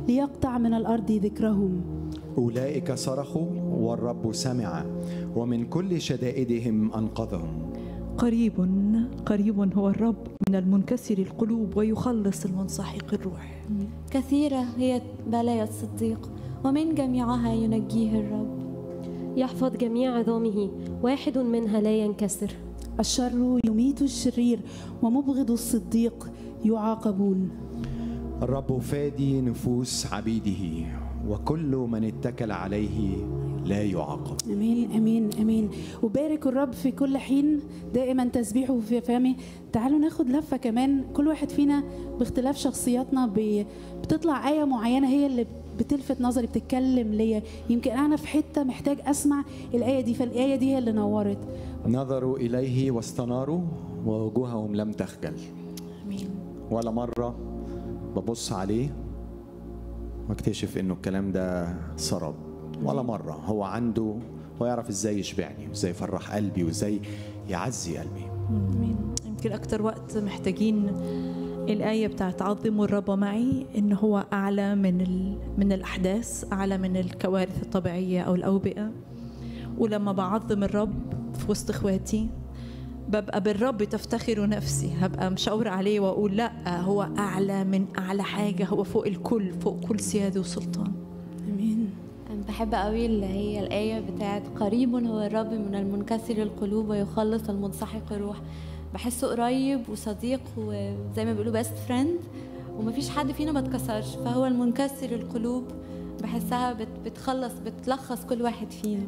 ليقطع من الأرض ذكرهم أولئك صرخوا والرب سمع ومن كل شدائدهم أنقذهم قريب قريب هو الرب من المنكسر القلوب ويخلص المنسحق الروح كثيرة هي بلايا الصديق ومن جميعها ينجيه الرب يحفظ جميع عظامه واحد منها لا ينكسر الشر يميت الشرير ومبغض الصديق يعاقبون الرب فادي نفوس عبيده وكل من اتكل عليه لا يعاقب امين امين امين وبارك الرب في كل حين دائما تسبيحه في فمه تعالوا ناخد لفه كمان كل واحد فينا باختلاف شخصياتنا ب- بتطلع ايه معينه هي اللي بتلفت نظري بتتكلم ليا يمكن انا في حته محتاج اسمع الايه دي فالايه دي هي اللي نورت نظروا إليه واستناروا ووجوههم لم تخجل امين ولا مرة ببص عليه واكتشف انه الكلام ده سراب ولا مرة هو عنده هو يعرف ازاي يشبعني وازاي يفرح قلبي وازاي يعزي قلبي يمكن أكتر وقت محتاجين الآية بتاعت عظموا الرب معي إن هو أعلى من ال... من الأحداث أعلى من الكوارث الطبيعية أو الأوبئة ولما بعظم الرب في وسط إخواتي ببقى بالرب تفتخر نفسي هبقى مشاورة عليه وأقول لا هو أعلى من أعلى حاجة هو فوق الكل فوق كل سيادة وسلطان امين أنا بحب قوي اللي هي الآية بتاعت قريب هو الرب من المنكسر القلوب ويخلص المنسحق الروح بحسه قريب وصديق وزي ما بيقولوا بيست فريند ومفيش حد فينا ما اتكسرش فهو المنكسر القلوب بحسها بت بتخلص بتلخص كل واحد فينا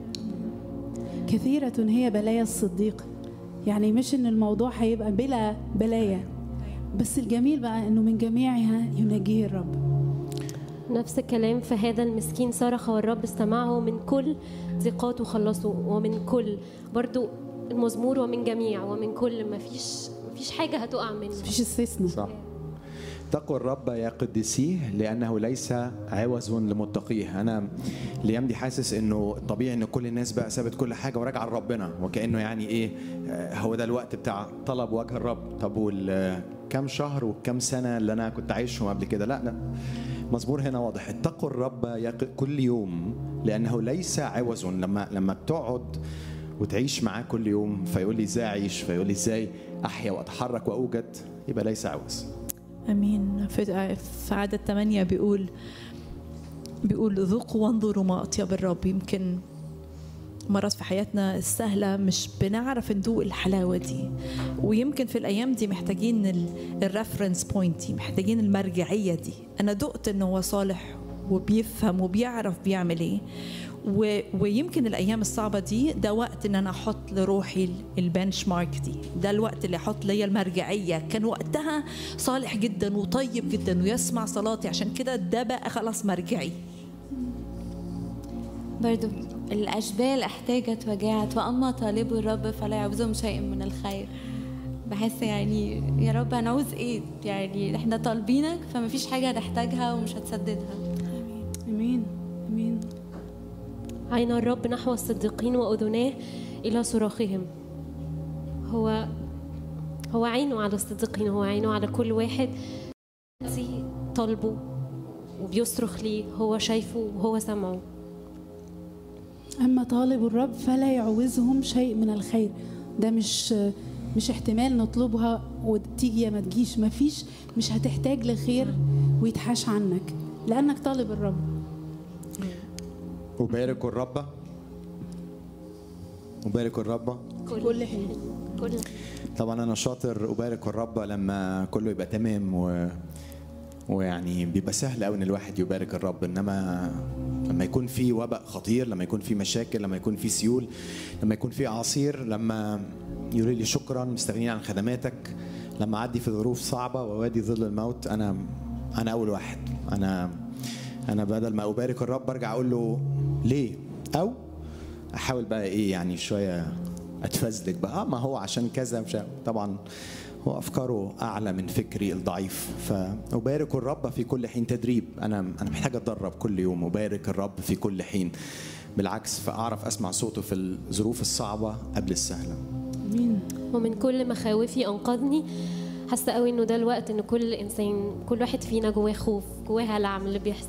كثيرة هي بلايا الصديق يعني مش ان الموضوع هيبقى بلا بلايا بس الجميل بقى انه من جميعها ينجيه الرب نفس الكلام فهذا المسكين صرخ والرب استمعه من كل ضيقاته خلصه ومن كل برضو المزمور ومن جميع ومن كل ما فيش ما فيش حاجة هتقع منه مفيش استثناء صح اتقوا الرب يا قدسيه لانه ليس عوز لمتقيه انا الايام دي حاسس انه طبيعي ان كل الناس بقى سابت كل حاجه وراجعه لربنا وكانه يعني ايه آه، هو ده الوقت بتاع طلب وجه الرب طب وال كام شهر وكام سنه اللي انا كنت عايشهم قبل كده لا لا مزمور هنا واضح اتقوا الرب يا ق- كل يوم لانه ليس عوز لما لما بتقعد وتعيش معاه كل يوم فيقول لي ازاي اعيش فيقول لي ازاي احيا واتحرك واوجد يبقى ليس عوز امين في في عدد ثمانية بيقول بيقول ذوقوا وانظروا ما اطيب الرب يمكن مرات في حياتنا السهله مش بنعرف ندوق الحلاوه دي ويمكن في الايام دي محتاجين الريفرنس بوينت دي محتاجين المرجعيه دي انا دقت انه هو صالح وبيفهم وبيعرف بيعمل ايه و... ويمكن الايام الصعبه دي ده وقت ان انا احط لروحي البنش مارك دي ده الوقت اللي احط ليا المرجعيه كان وقتها صالح جدا وطيب جدا ويسمع صلاتي عشان كده ده بقى خلاص مرجعي برضو الأشبال احتاجت وجاعت وأما طالب الرب فلا يعوزهم شيء من الخير بحس يعني يا رب هنعوز ايه يعني احنا طالبينك فمفيش حاجة هنحتاجها ومش هتسددها امين امين عين الرب نحو الصديقين وأذناه إلى صراخهم هو هو عينه على الصديقين هو عينه على كل واحد الذي طلبه وبيصرخ ليه هو شايفه وهو سامعه اما طالب الرب فلا يعوزهم شيء من الخير ده مش مش احتمال نطلبها وتيجي يا ما تجيش مفيش مش هتحتاج لخير ويتحاش عنك لانك طالب الرب أبارك الرب أبارك الرب كل حين كل طبعا أنا شاطر أبارك الرب لما كله يبقى تمام و... ويعني بيبقى سهل قوي ان الواحد يبارك الرب انما لما يكون في وباء خطير لما يكون في مشاكل لما يكون في سيول لما يكون في عصير لما يقول لي شكرا مستغنيين عن خدماتك لما اعدي في ظروف صعبه ووادي ظل الموت انا انا اول واحد انا انا بدل ما ابارك الرب ارجع اقول له ليه او احاول بقى ايه يعني شويه اتفزلك بقى آه ما هو عشان كذا مش عارف. طبعا هو افكاره اعلى من فكري الضعيف فابارك الرب في كل حين تدريب انا انا محتاج اتدرب كل يوم ابارك الرب في كل حين بالعكس فاعرف اسمع صوته في الظروف الصعبه قبل السهله امين ومن كل مخاوفي أنقذني حاسه قوي انه ده الوقت ان كل انسان كل واحد فينا جواه خوف جواه هلع من اللي بيحصل